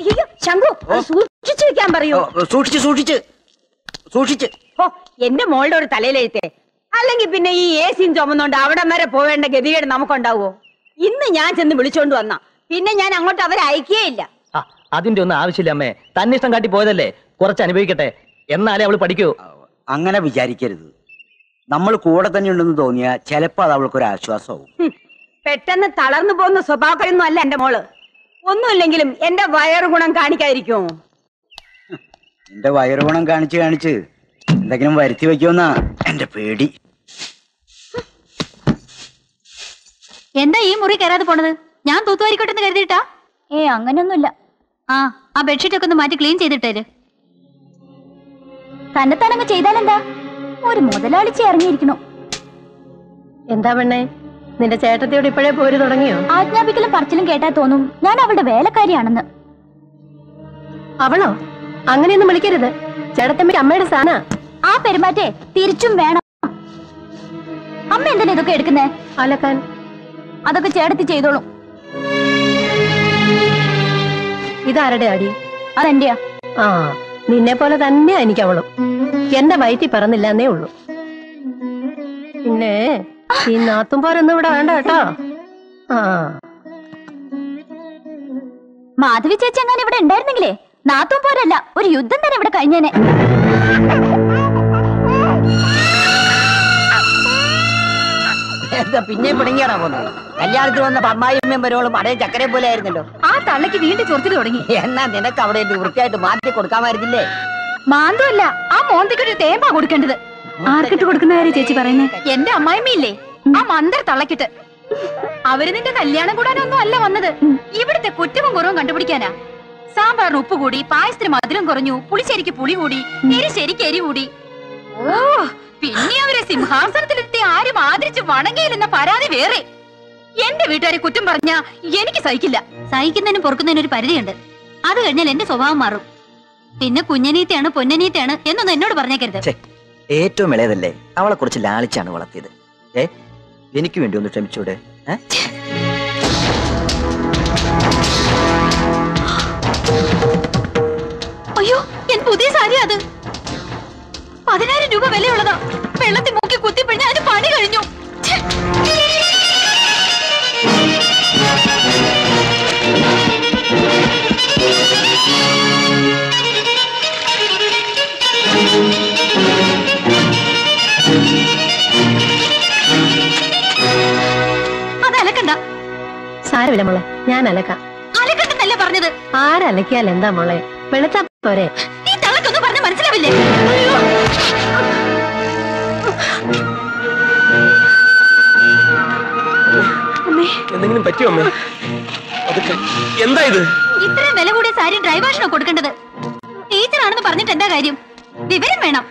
അയ്യോ ശംഖു അത് സൂക്ഷിച്ചു വെക്കാൻ പറയൂ ഓ, സൂക്ഷിച്ച് സൂക്ഷിച്ച് സൂക്ഷിച്ച് ഓ എന്റെ മോളുടെ ഒരു തലയിലെഴുത്തേ അല്ലെങ്കിൽ പിന്നെ ഈ എ സിയും ചുമന്നുകൊണ്ട് അവിടം വരെ പോവേണ്ട ഗതികേട് നമുക്കുണ്ടാവോ ഇന്ന് ഞാൻ ചെന്ന് വിളിച്ചോണ്ട് വന്ന പിന്നെ ഞാൻ അങ്ങോട്ട് അവരെ അയക്കുകയില്ല ആ, അതിന്റെ ഒന്നും ആവശ്യമില്ല അമ്മേ തന്നിഷ്ടം കാട്ടി പോയതല്ലേ കുറച്ച് അനുഭവിക്കട്ടെ എന്നാലേ അവള് പഠിക്കൂ അങ്ങനെ വിചാരിക്കരുത് നമ്മൾ കൂടെ തന്നെ ഉണ്ടെന്ന് തോന്നിയാൽ ചിലപ്പോൾ അത് അവൾക്കൊരു ആശ്വാസമാവും ഹും, പെട്ടെന്ന് തളർന്നു പോകുന്ന സ്വഭാവക്കാരൊന്നും അല്ല എന്റെ മോള് ഒന്നുമില്ലെങ്കിലും എന്റെ വയറു ഗുണം കാണിക്കാതിരിക്കുമോ എന്റെ വയറുഗുണം കാണിച്ച് കാണിച്ച് എന്തെങ്കിലും വരുത്തി വെക്കുമെന്നാ എന്റെ പേടി എന്താ ഈ മുറി കയറാതെ പോണത് ഞാൻ തൂത്തുവാരിക്കോട്ടെ എന്ന് കരുതിയിട്ടാ ഏ അങ്ങനെയൊന്നുമില്ല ആ ആ ബെഡ്ഷീറ്റ് ഒക്കെ ഒന്ന് മാറ്റി ക്ലീൻ ചെയ്തിട്ടേര് തന്നെത്താനങ്ങ് ചെയ്താലെന്താ ഒരു മുതലാളിച്ച ഇറങ്ങിയിരിക്കണു എന്താ പെണ്ണേ നിന്റെ ചേട്ടത്തിയോട് ഇപ്പോഴേ പോര് തുടങ്ങിയോ ആജ്ഞാപിക്കലും പറച്ചിലും കേട്ടാ തോന്നും ഞാൻ അവളുടെ വേലക്കാരിയാണെന്ന് അവളോ അങ്ങനെയൊന്നും വിളിക്കരുത് ചേട്ടത്തമ്മയ്ക്ക് അമ്മയുടെ സ്ഥാന ആ പെരുമാറ്റേ തിരിച്ചും വേണം അമ്മ എന്തിനാ ഇതൊക്കെ എടുക്കുന്നേ അലക്കാൻ അതൊക്കെ ചേട്ടത്തി ചെയ്തോളും ഇതാരുടെ അടി അതെന്റെയാ ആ നിന്നെ പോലെ തന്നെയാ എനിക്ക് അവളും എന്റെ വയറ്റിൽ പറന്നില്ല എന്നേ ഉള്ളൂ പിന്നെ ഈ നാത്തും പോരൊന്നും ഇവിടെ വേണ്ട കേട്ടോ ആ മാധവി ചേച്ചി അങ്ങനെ ഇവിടെ ഉണ്ടായിരുന്നെങ്കിലേ നാത്തും പോരല്ല ഒരു യുദ്ധം തന്നെ ഇവിടെ കഴിഞ്ഞേനെ എന്താ പിന്നെയും പിണങ്ങിയാണോ പോകുന്നത് കല്യാണത്തിന് വന്ന അമ്മായിയമ്മയും വരോളും അതേ ചക്കരെ പോലെ ആയിരുന്നല്ലോ ആ തള്ളക്ക് വീണ്ടും ചൊറിച്ചിൽ തുടങ്ങി എന്നാ നിനക്ക് അവിടെ ഇരുന്ന് വൃത്തിയായിട്ട് മാറ്റി കൊടുക്കാമായിരുന്നില്ലേ മാന്തമല്ല ആ മോന്തിക്കൊരു തേമ്പാ കൊടുക്കേണ്ടത് ആർക്കിട്ട് കൊടുക്കുന്ന കാര്യം ചേച്ചി പറയുന്നേ എന്റെ അമ്മായിമ്മയില്ലേ ആ മന്ദർ തള്ളക്കിട്ട് അവര് നിന്റെ കല്യാണം കൂടാനൊന്നും അല്ല വന്നത് ഇവിടുത്തെ കുറ്റവും കുറവും കണ്ടുപിടിക്കാനാ സാമ്പാറിന് ഉപ്പ് കൂടി പായസത്തിന് മധുരം കുറഞ്ഞു പുളിശ്ശേരിക്ക് പുളി കൂടി എരിശ്ശേരിക്ക് എരി കൂടി ഓ പിന്നെ അവരെ സിംഹാസനത്തിലെത്തി ആരും ആദരിച്ച് വണങ്ങിയില്ലെന്ന പരാതി വേറെ എന്റെ വീട്ടുകാരെ കുറ്റം പറഞ്ഞാ എനിക്ക് സഹിക്കില്ല സഹിക്കുന്നതിനും പൊറുക്കുന്നതിനും ഒരു പരിധിയുണ്ട് അത് കഴിഞ്ഞാൽ എന്റെ സ്വഭാവം മാറും പിന്നെ കുഞ്ഞനീത്തയാണ് പൊന്നനീത്തയാണ് എന്നൊന്നും എന്നോട് പറഞ്ഞേക്കരുത് ഛെ, ഏറ്റവും ഇളയതല്ലേ അവളെ കുറച്ച് ലാളിച്ചാണ് വളർത്തിയത് ഏ എനിക്ക് വേണ്ടി ഒന്ന് ക്ഷമിച്ചൂടെ ഏ? അയ്യോ എൻ പുതിയ സാരി അത് പതിനായിരം രൂപ വിലയുള്ളതാ വെള്ളത്തിൽ മുക്കി കുത്തിപ്പിഴിഞ്ഞ അതിന് പണി കഴിഞ്ഞു ഛെ. അത് അലക്കണ്ട സാരമില്ല മോളെ ഞാൻ അലക്കാം അലക്കണ്ടെന്നല്ലേ പറഞ്ഞത് ആരലക്കിയാൽ എന്താ മോളെ വെളുത്താ പോരെ ഈ തള്ളക്കൊന്നും പറഞ്ഞ മനസ്സിലാവില്ലേ അയ്യോ. എന്തെങ്കിലും പറ്റിയോ അമ്മേ അതൊക്കെ എന്താ ഇത് ഇത്രയും വില കൂടിയ സാരി ഡ്രൈവേഷനോ കൊടുക്കേണ്ടത് ടീച്ചറാണെന്ന് പറഞ്ഞിട്ട് എന്താ കാര്യം വിവരം വേണം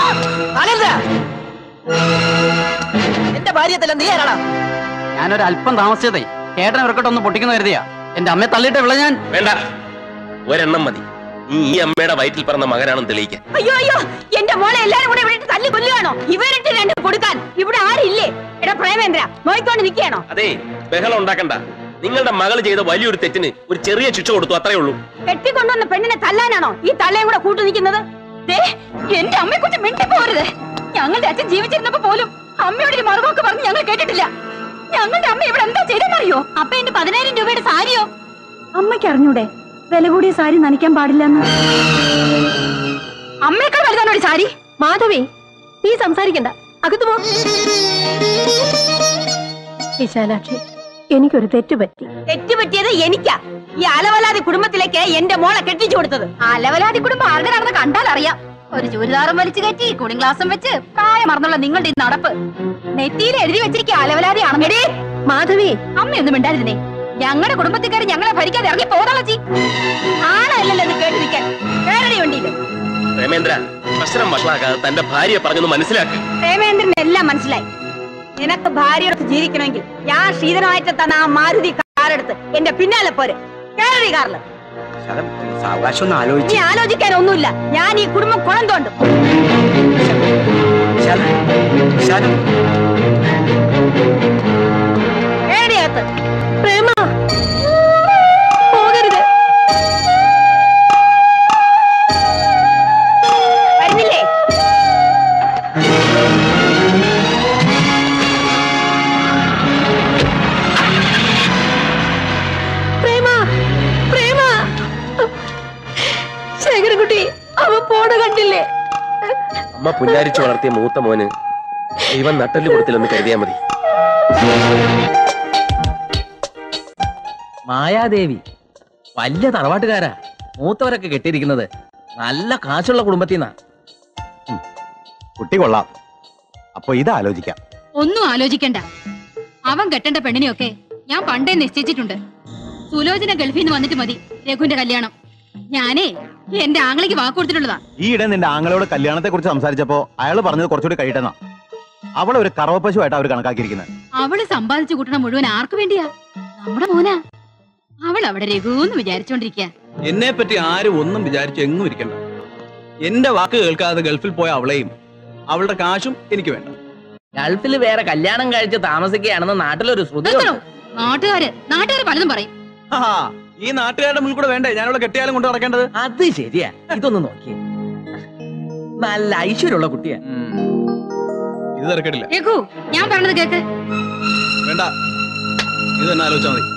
എന്റെ ഭാര്യത്തല്ല നീ ആരാടാ ഞാനൊരു അല്പം താമസിച്ചതേ ചേട്ടനെ ഇവർക്കോട്ട് ഒന്ന് പൊട്ടിക്കുന്ന കരുതിയാ എന്റെ അമ്മയെ തള്ളിയിട്ട് വിള ഞാൻ വേണ്ട ഒരെണ്ണം മതി നീ ഈ അമ്മയുടെ വയറ്റിൽ പറഞ്ഞ മകനാണെന്ന് തെളിയിക്കാൻ അയ്യോ അയ്യോ എന്റെ മോളെ എല്ലാരും കൂടെ ഇവിടെ തല്ലി കൊല്ലുകയാണോ ഇവരിട്ട് രണ്ട് കൊടുക്കാൻ ഇവിടെ ആരില്ലേ എടാ പ്രേമേന്ദ്ര നോയിക്കൊണ്ട് നിൽക്കുകയാണോ അതെ ബഹളം ഉണ്ടാക്കണ്ട നിങ്ങളുടെ മകൾ ചെയ്ത വലിയൊരു തെറ്റിന് ഒരു ചെറിയ ശിക്ഷ കൊടുത്തു അത്രേ ഉള്ളൂ കെട്ടിക്കൊണ്ടുവന്ന പെണ്ണിനെ തല്ലാനാണോ ഈ തള്ളയും കൂടെ കൂട്ടു നിൽക്കുന്നത് ദേ, എന്റെ അമ്മയെ കുറിച്ച് മിണ്ടിപ്പോരുത് ഞങ്ങളുടെ അച്ഛൻ ജീവിച്ചിരുന്നപ്പോ പോലും അമ്മയോട് ഒരു മറുവാക്ക് പറഞ്ഞ് ഞങ്ങൾ കേട്ടിട്ടില്ല ഞങ്ങളുടെ അമ്മ ഇവിടെ എന്താ ചെയ്തെന്നറിയോ അപ്പൊ എന്റെ പതിനായിരം രൂപയുടെ സാരിയോ അമ്മയ്ക്ക് അറിഞ്ഞൂടെ വില കൂടിയ സാരി നനയ്ക്കാൻ പാടില്ലെന്ന് അമ്മയേക്കാൾ വലുതാണോ ഈ സാരി മാധവി നീ സംസാരിക്കണ്ട അകത്ത് പോ വിശാലാക്ഷി എനിക്കൊരു തെറ്റ് പറ്റി തെറ്റുപറ്റിയത് എനിക്കാ ഈ അലവലാതി കുടുംബത്തിലേക്ക് എന്റെ മോളെ കെട്ടിച്ചു കൊടുത്തത് അലവലാതി കുടുംബം ആരുടെയാണെന്ന് കണ്ടാൽ അറിയാം ഒരു ചുരിദാറും വലിച്ചു കയറ്റി കൂളിംഗ് ഗ്ലാസും വെച്ച് പ്രായം മറന്നുള്ള നിങ്ങളുടെ ഈ നടപ്പ് നെറ്റിയിൽ എഴുതി വെച്ചിരിക്കുക അലവലാതിയാണെന്നേ മാധവി അമ്മയൊന്നും മിണ്ടാതിരുന്നേ ഞങ്ങളുടെ കുടുംബത്തിക്കാർ ഞങ്ങളെ ഭരിക്കാതെ ഇറങ്ങി പോകാളച്ചി ആണല്ലല്ലോ ഇത് കേട്ട് നിൽക്കാൻ വേറെ വണ്ടിയില് പ്രേമേന്ദ്ര പ്രശ്നം വഷളാക്കാതെ തന്റെ ഭാര്യയെ പറഞ്ഞൊന്ന് മനസ്സിലാക്ക് പ്രേമേന്ദ്രന് എല്ലാം മനസ്സിലായി നിനക്ക് ഭാര്യയോട് ജീവിക്കണമെങ്കിൽ ഞാൻ ശീതനമായിട്ട് തന്ന ആ മാരുതി കാറെടുത്ത് എന്റെ പിന്നാലെ പോരെ കേരളി കാറില് ശരം, സാവകാശം ഒന്ന് ആലോചിച്ച് ഇനി ആലോചിക്കാൻ ഒന്നുമില്ല ഞാൻ ഈ കുടുംബം കുളം തോണ്ടും ശരം, ശരം. കേരടിയകത്ത് പ്രേമ പോകരുത് പ്രേമ ശേഖരൻകുട്ടി അവൻ പോണ കണ്ടില്ലേ അമ്മ പുല്ലാരിച്ചു വളർത്തിയ മൂത്ത മോന് ദൈവം നട്ടല് കൊടുത്തില്ലെന്ന് കരുതിയാ മതി മായാദേവി വലിയ തറവാട്ടുകാരാ മൂത്തവരൊക്കെ കെട്ടിയിരിക്കുന്നത് നല്ല കാശുള്ള കുടുംബത്തിൽ നിന്നാ കുട്ടി കൊള്ളാം അപ്പൊ ഇത് ആലോചിക്കാം ഒന്നും ആലോചിക്കണ്ട അവൻ കെട്ടേണ്ട പെണ്ണിനെയൊക്കെ ഞാൻ പണ്ടേ നിശ്ചയിച്ചിട്ടുണ്ട് സുലോചന ഗൾഫിൽ നിന്ന് വന്നിട്ട് മതി രഘുവിന്റെ കല്യാണം ഞാനേ എന്റെ ആങ്ങളയ്ക്ക് വാക്ക് കൊടുത്തിട്ടുള്ളതാ ഈയിടെ നിന്റെ ആങ്ങളോട് കല്യാണത്തെ കുറിച്ച് സംസാരിച്ചപ്പോ അയാൾ പറഞ്ഞത് കുറച്ചുകൂടി കഴിയട്ടെന്നാ അവളെ ഒരു കറവപ്പശുവായിട്ട് അവർ കണക്കാക്കിയിരിക്കുന്നത് അവള് സമ്പാദിച്ചു കൂട്ടണ മുഴുവൻ ആർക്ക് വേണ്ടിയാ നമ്മുടെ മോനാ അവൾ അവിടെ രഘുന്ന് വിചാരിച്ചോണ്ടിരിക്കുക എന്നെ പറ്റി ആരും ഒന്നും വിചാരിച്ചു എങ്ങും ഇരിക്കണ്ട എന്റെ വാക്ക് കേൾക്കാതെ ഗൾഫിൽ പോയ അവളെയും അവളുടെ കാശും എനിക്ക് വേണ്ട ഗൾഫിൽ വേറെ കല്യാണം കഴിച്ച് താമസിക്കുകയാണെന്ന് നാട്ടിലൊരു ശ്രുതി നിർത്തണോ നാട്ടുകാര് നാട്ടുകാര് പലതും പറയും ആ, ഈ നാട്ടുകാരുടെ മുന്നിൽ കൂടെ വേണ്ടേ ഞാനിവിടെ കെട്ടിയാലും കൊണ്ട് നടക്കേണ്ടത് അത് ശരിയാ ഇതൊന്ന് നോക്കി നല്ല ഐശ്വര്യമുള്ള കുട്ടിയാ ഇത് തിരക്കടില്ല രഘു ഞാൻ പറഞ്ഞത് കേക്ക് വേണ്ട ഇത് തന്നെ ആലോചിച്ചാൽ മതി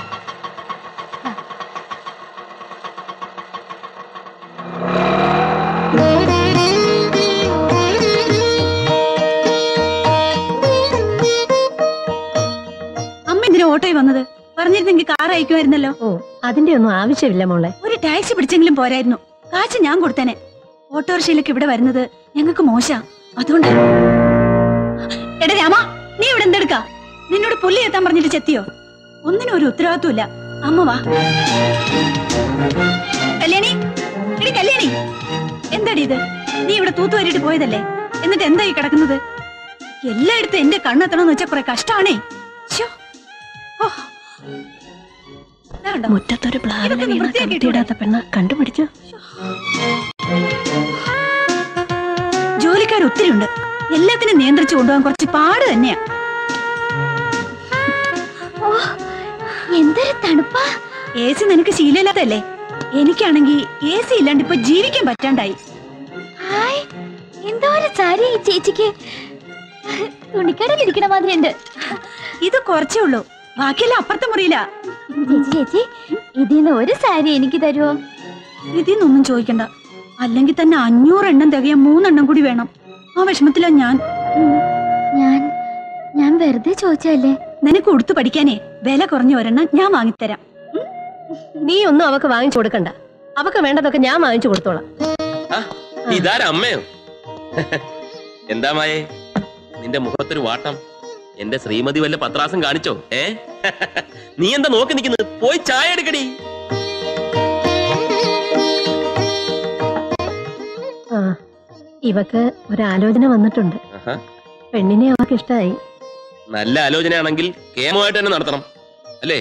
അമ്മ എന്തിനാ ഓട്ടോയിൽ വന്നത് പറഞ്ഞിരുന്നെങ്കിൽ കാർ അയക്കുമായിരുന്നല്ലോ ഓ അതിന്റെ ഒന്നും ആവശ്യമില്ല മോളെ ഒരു ടാക്സി പിടിച്ചെങ്കിലും പോരായിരുന്നു കാശ് ഞാൻ കൊടുത്തേനെ ഓട്ടോറിക്ഷയിലേക്ക് ഇവിടെ വരുന്നത് ഞങ്ങൾക്ക് മോശ അതുകൊണ്ട് എടാ രാമ നീ ഇവിടെ എന്തെടുക്ക നിന്നോട് പുല്ലി എത്താൻ പറഞ്ഞിട്ട് ചെത്തിയോ ഒന്നിനും ഒരു ഉത്തരവാദിത്വമില്ല അമ്മ വാ കല്യാണി എടി കല്യാണി എന്താടി ഇത് നീ ഇവിടെ തൂത്തുവാരിട്ട് പോയതല്ലേ എന്നിട്ട് എന്തായി കിടക്കുന്നത് എല്ലായിടത്തും എന്റെ കണ്ണെത്തണമെന്ന് വെച്ചാ കുറെ കഷ്ടാണേ ശ്ശോ. ഓ. ദാ കണ്ടോ? മുറ്റത്തൊരു പ്ലാവില ഇതൊക്കെ ഒന്ന് വീണ വൃത്തിയാക്കി കമത്തിയിടാത്ത പെണ്ണ കണ്ടുപിടിച്ചു ജോലിക്കാർ ഒത്തിരി ഉണ്ട് എല്ലാത്തിനും നിയന്ത്രിച്ചു കൊണ്ടുപോകാൻ കുറച്ച് പാട് തന്നെയാ എന്തൊരു തണുപ്പാ എ സി നിനക്ക് ശീലമില്ലാത്തല്ലേ എനിക്കാണെങ്കിൽ എ സി ഇല്ലാണ്ട് ഇപ്പൊ ജീവിക്കാൻ പറ്റാണ്ടായി ഹായ് എന്തോ ഒരു സാരി ഈ ചേച്ചിക്ക് തുണിക്കടയിൽ ഇരിക്കണ മാതിരി ഉണ്ട് ഇത് കുറച്ചേ ഉള്ളൂ ബാക്കിയെല്ലാം അപ്പുറത്തെ മുറിയില്ല ചേച്ചി ചേച്ചി ഇതിന്ന് ഒരു സാരി എനിക്ക് തരുമോ ഇതിന്നൊന്നും ചോദിക്കണ്ട അല്ലെങ്കിൽ തന്നെ അഞ്ഞൂറ് എണ്ണം തികയാൻ മൂന്നെണ്ണം കൂടി വേണം ആ വിഷമത്തിലാ ഞാൻ ഞാൻ ഞാൻ വെറുതെ ചോദിച്ചല്ലേ നിനക്ക് ഉടുത്തു പഠിക്കാനേ വില കുറഞ്ഞ ഒരെണ്ണം ഞാൻ വാങ്ങിത്തരാം നീ ഒന്നും അവക്ക് വാങ്ങിച്ചു കൊടുക്കണ്ട അവക്ക് വേണ്ടതൊക്കെ ഞാൻ വാങ്ങിച്ചു കൊടുത്തോളാം ഇതാരാ അമ്മയോ എന്താ മായേ നിന്റെ മുഖത്തൊരു വാട്ടം എന്റെ ശ്രീമതി വല്ല പത്രാസം കാണിച്ചോ ഏ നീ എന്താ നോക്കി നിൽക്കുന്നത് പോയി ചായ എടുക്കടി ആ ഇവക്ക് ഒരാലോചന വന്നിട്ടുണ്ട് ആഹാ. പെണ്ണിനെ അവക്ക് ഇഷ്ടായി നല്ല ആലോചനയാണെങ്കിൽ കേമമായിട്ട് തന്നെ നടത്തണം അല്ലേ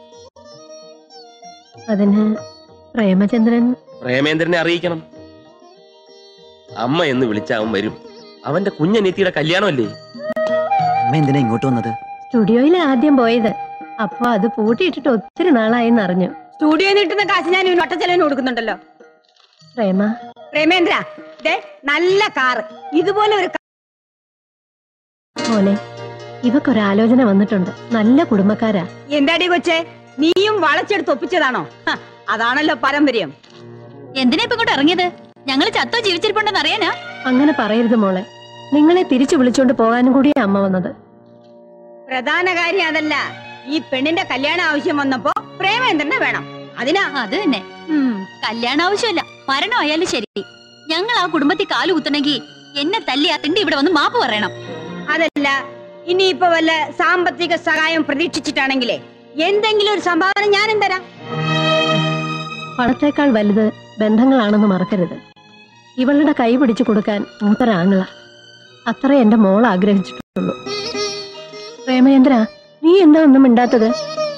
അതിന് പ്രേമചന്ദ്രൻ പ്രേമേന്ദ്രനെ അറിയിക്കണം അമ്മ എന്ന് വിളിച്ച അവൻ വരും അവന്റെ കുഞ്ഞനീത്തിയുടെ കല്യാണമല്ലേ അമ്മ എന്തിനാ ഇങ്ങോട്ട് വന്നത് സ്റ്റുഡിയോയിൽ ആദ്യം പോയത് അപ്പൊ അത് പൂട്ടിയിട്ടിട്ട് ഒത്തിരി നാളായെന്ന് അറിഞ്ഞു സ്റ്റുഡിയോയിൽ നിന്ന് കിട്ടുന്ന കാശ് ഞാൻ ഇവന് ഒട്ടച്ചെലവിന് കൊടുക്കുന്നുണ്ടല്ലോ പ്രേമ പ്രേമേന്ദ്ര ദേ നല്ല കാറ് ഇതുപോലെ ഒരു കാ- മോനെ ഇവക്കൊരാലോചന വന്നിട്ടുണ്ട് നല്ല കുടുംബക്കാരാ എന്താടി കൊച്ചേ നീയും വളച്ചെടുത്ത് ഒപ്പിച്ചതാണോ ഹ, അതാണല്ലോ പാരമ്പര്യം എന്തിനാ ഇപ്പൊ ഇങ്ങോട്ട് ഇറങ്ങിയത് ഞങ്ങള് ചത്തോ ജീവിച്ചിരിപ്പുണ്ടെന്ന് അറിയാനാ അങ്ങനെ പറയരുത് മോളെ നിങ്ങളെ തിരിച്ചു വിളിച്ചോണ്ട് പോകാനും കൂടിയാ അമ്മ വന്നത് പ്രധാന കാര്യം അതല്ല ഈ പെണ്ണിന്റെ കല്യാണ ആവശ്യം വന്നപ്പോ പ്രേമേന്ദ്രനെ വേണം അതിനാ അത് തന്നെ ഉം, കല്യാണം ആവശ്യമില്ല മരണമായാലും ശരി ഞങ്ങൾ ആ കുടുംബത്തിൽ കാലു കുത്തണമെങ്കിൽ എന്നെ തല്ലി ആ തിണ്ടി ഇവിടെ വന്ന് മാപ്പ് പറയണം അതല്ല ഇനിയിപ്പോ വല്ല സാമ്പത്തിക സഹായം പ്രതീക്ഷിച്ചിട്ടാണെങ്കിലേ എന്തെങ്കിലും ഒരു സംഭാവന ഞാനും തരാം പണത്തേക്കാൾ വലുത് ബന്ധങ്ങളാണെന്ന് മറക്കരുത് ഇവളുടെ കൈ പിടിച്ചു കൊടുക്കാൻ മൂത്തൊരാങ്ങള അത്ര എന്റെ മോൾ ആഗ്രഹിച്ചിട്ടുള്ളൂ പ്രേമചന്ദ്ര നീ എന്താ ഒന്നും മിണ്ടാത്തത്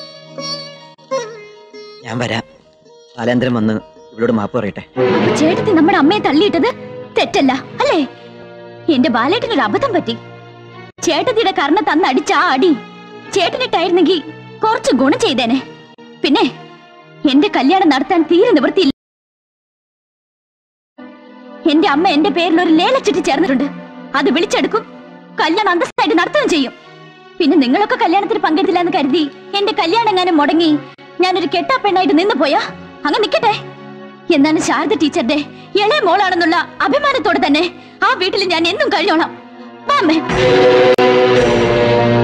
ഞാൻ വരാം ബാലേന്ദ്രൻ വന്ന് ഇവളോട് മാപ്പ് പറയട്ടെ അപ്പൊ ചേട്ടത്തി നമ്മുടെ അമ്മയെ തള്ളിയിട്ടത് തെറ്റല്ല അല്ലേ എന്റെ ബാലേട്ടനൊരു അബദ്ധം പറ്റി ചേട്ടത്തിയുടെ കർണ തന്നടിച്ച ആ അടി ചേട്ടനിട്ടായിരുന്നെങ്കിൽ കുറച്ച് ഗുണം ചെയ്തേനെ പിന്നെ എന്റെ കല്യാണം നടത്താൻ തീരെ നിവൃത്തിയില്ല എന്റെ അമ്മ എന്റെ പേരിൽ ഒരു ലേലച്ചിട്ട് ചേർന്നിട്ടുണ്ട് അത് വിളിച്ചെടുക്കും കല്യാണം അന്തസ്സായിട്ട് നടത്തുകയും ചെയ്യും പിന്നെ നിങ്ങളൊക്കെ കല്യാണത്തിന് പങ്കെടുത്തില്ല എന്ന് കരുതി എന്റെ കല്യാണം എങ്ങാനും മുടങ്ങി ഞാനൊരു കെട്ടാ പെണ്ണായിട്ട് നിന്ന് പോയാ അങ്ങ് നിക്കട്ടെ എന്നാണ് ശാരദ ടീച്ചറുടെ ഇളയ മോളാണെന്നുള്ള അഭിമാനത്തോടെ തന്നെ ആ വീട്ടിൽ ഞാൻ എന്നും കഴിഞ്ഞോളാം വാ അമ്മേ